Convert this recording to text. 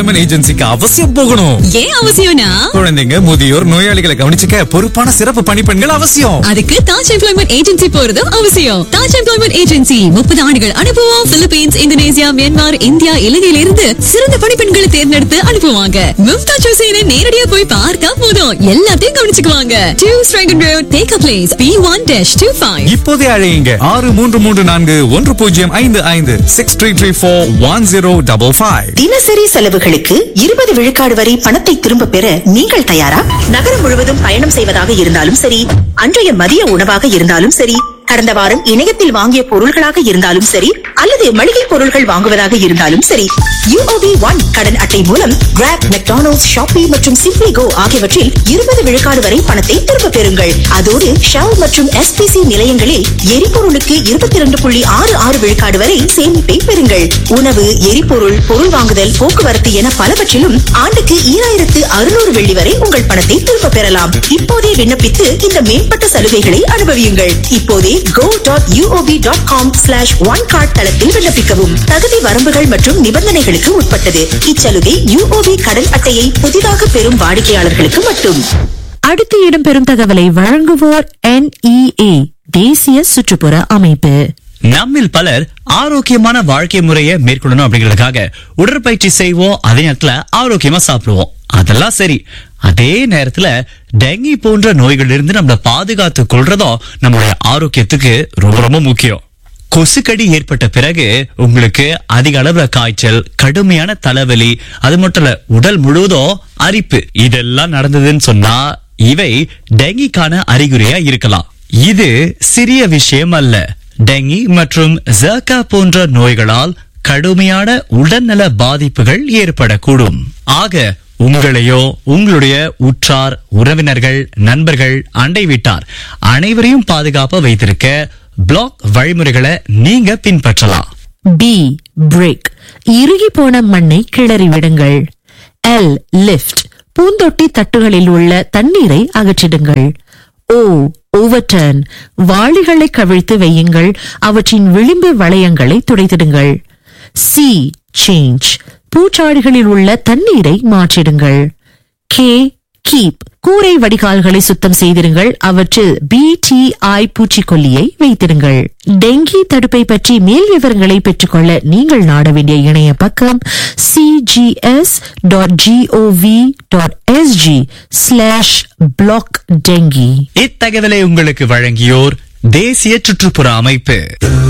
ஏஜென்சிக்கு அவசியம் போகணும் ஏன் அவசியம்னா குழந்தைங்க முதியோர் நோயாளிகளை கவனிச்சுக்க பொறுப்பான சிறப்பு பணிப்பெண்கள் அவசியம் அதுக்கு தாஜ் எம்ப்ளாய்மெண்ட் ஏஜென்சி போறதும் அவசியம் தாஜ் எம்ப்ளாய்மெண்ட் ஏஜென்சி முப்பது ஆண்டுகள் அனுபவம் பிலிப்பீன்ஸ் இந்தோனேசியா மியான்மர் இந்தியா இலங்கையில இருந்து சிறந்த பணிப்பெண்களை தேர்ந்தெடுத்து அனுப்புவாங்க மும்தாஜ் ஹுசேனை நேரடியா போய் பார்த்தா போதும் எல்லாத்தையும் கவனிச்சுக்குவாங்க to straighten road take a place B one dash two five இப்போதே அழையுங்க ஆறு மூன்று மூன்று நான்கு ஒன்று பூஜ்ஜியம் ஐந்து ஐந்து six three three four one zero double five தினசரி செலவுகளுக்கு இருபது விழுக்காடு வரை பணத்தை திரும்ப பெற நீங்கள் தயாரா நகரம் முழுவதும் பயணம் செய்வதாக இருந்தாலும் சரி அன்றைய மதிய உணவாக இருந்தாலும் சரி கடந்த வாரம் இணையத்தில் வாங்கிய பொருள்களாக இருந்தாலும் சரி அல்லது மளிகை பொருள்கள் வாங்குவதாக இருந்தாலும் சரி யூஓபி ஒன் கடன் அட்டை மூலம் கிராப் மெக்டானல்ட்ஸ் ஷாப்பி மற்றும் சிம்ப்ளி கோ ஆகியவற்றில் இருபது விழுக்காடு வரை பணத்தை திரும்ப பெறுங்கள் அதோடு ஷெல் மற்றும் எஸ்பிசி நிலையங்களில் எரிபொருளுக்கு இருபத்தி இரண்டு புள்ளி ஆறு ஆறு விழுக்காடு வரை சேமிப்பை பெறுங்கள் உணவு எரிபொருள் பொருள் வாங்குதல் போக்குவரத்து என பலவற்றிலும் ஆண்டுக்கு ஈராயிரத்து அறுநூறு வெள்ளி வரை உங்கள் பணத்தை திரும்ப பெறலாம் இப்போதே விண்ணப்பித்து இந்த மேம்பட்ட சலுகைகளை அனுபவியுங்கள் இப்போதே go dot UOB dot com slash one card தளத்தில் விண்ணப்பிக்கவும் தகுதி வரம்புகள் மற்றும் நிபந்தனைகளுக்கு உட்பட்டது இச்சலுகை யூஓபி கடன் அட்டையை புதிதாக பெறும் வாடிக்கையாளர்களுக்கு மட்டும் அடுத்து இடம்பெறும் தகவலை வழங்குவோர் NEA தேசிய சுற்றுப்புற அமைப்பு நம்மில் பலர் ஆரோக்கியமான வாழ்க்கை முறையை மேற்கொள்ளணும் அப்படிங்கிறதுக்காக உடற்பயிற்சி செய்வோம் அதே நேரத்துல ஆரோக்கியமா சாப்பிடுவோம் அதெல்லாம் சரி அதே நேரத்துல டெங்கி போன்ற நோய்கள் இருந்து நம்மள பாதுகாத்து கொள்றதும் நம்மளுடைய ஆரோக்கியத்துக்கு ரொம்ப ரொம்ப முக்கியம் கொசுக்கடி ஏற்பட்ட பிறகு உங்களுக்கு அதிக அளவுல காய்ச்சல் கடுமையான தலைவலி அது மட்டும் இல்ல உடல் முழுவதும் அரிப்பு இதெல்லாம் நடந்ததுன்னு சொன்னா இவை டெங்கிக்கான அறிகுறியா இருக்கலாம் இது சிறிய விஷயம் அல்ல டெங்கி மற்றும் ஜர்கா போன்ற நோய்களால் கடுமையான உடல்நல பாதிப்புகள் ஏற்படக்கூடும் ஆக உங்களையோ உங்களுடைய உற்றார் உறவினர்கள் நண்பர்கள் அண்டை வீட்டார் அனைவரையும் பாதுகாப்பா வைத்திருக்க பிளாக் வழிமுறைகளை நீங்க பின்பற்றலாம் பி பிரேக் இறுகி போன மண்ணை கிளறி விடுங்கள் எல் லிஃப்ட் பூந்தொட்டி தட்டுகளில் உள்ள தண்ணீரை அகற்றிடுங்கள் ஓ ஓவர்டர்ன் வாளிகளை கவிழ்த்து வையுங்கள் அவற்றின் விளிம்பு வளையங்களை துடைத்திடுங்கள் சி சேஞ்ச் பூச்சாடிகளில் உள்ள தண்ணீரை மாற்றிடுங்கள் கே கீப் கூரை வடிகால்களை சுத்தம் செய்திருங்கள் அவற்றில் பிடிஐ பூச்சிக்கொல்லியை வைத்திருங்கள் டெங்கி தடுப்பை பற்றி மேல் விவரங்களை பெற்றுக்கொள்ள நீங்கள் நாட வேண்டிய இணைய பக்கம் CGS dot GOV dot SG slash block dengue இத்தகவலை உங்களுக்கு வழங்கியோர் தேசிய சுற்றுப்புற அமைப்பு